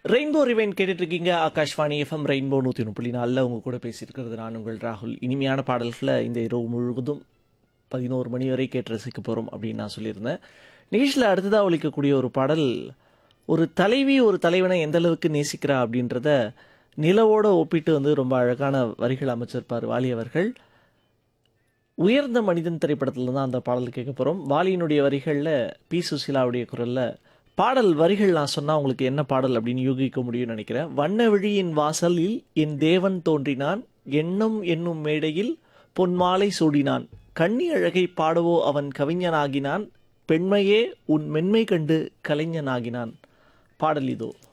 rainbow ரிவைன் கேட்டுட்டு இருக்கீங்க Akashvani FM rainbow நூற்றி முப்பது நாளில் உங்க கூட பேசியிருக்கிறது நான் உங்கள் ராகுல் இனிமையான பாடல்களை இந்த இரவு முழுவதும் பதினோரு மணி வரை கேட்டு ரசிக்க போகிறோம் அப்படின்னு நான் சொல்லியிருந்தேன் நிகழ்ச்சியில் அடுத்ததாக ஒழிக்கக்கூடிய ஒரு பாடல் ஒரு தலைவி ஒரு தலைவனை எந்த அளவுக்கு நேசிக்கிறா அப்படின்றத நிலவோட ஒப்பிட்டு வந்து ரொம்ப அழகான வரிகள் அமைச்சிருப்பார் வாலி அவர்கள் உயர்ந்த மனிதன் திரைப்படத்தில் தான் அந்த பாடல் கேட்க போகிறோம் வாலியினுடைய வரிகளில் பி சுசீலாவுடைய குரலில் பாடல் வரிகள் நான் சொன்னால் உங்களுக்கு என்ன பாடல் அப்படின்னு யூகிக்க முடியும்னு நினைக்கிறேன் வண்ண விழியின் வாசலில் என் தேவன் தோன்றினான் எண்ணம் என்னும் மேடையில் பொன்மாலை சூடினான் கண்ணி அழகை பாடவோ அவன் கவிஞனாகினான் பெண்மையே உன் மென்மை கண்டு கலைஞனாகினான் பாடல் இதோ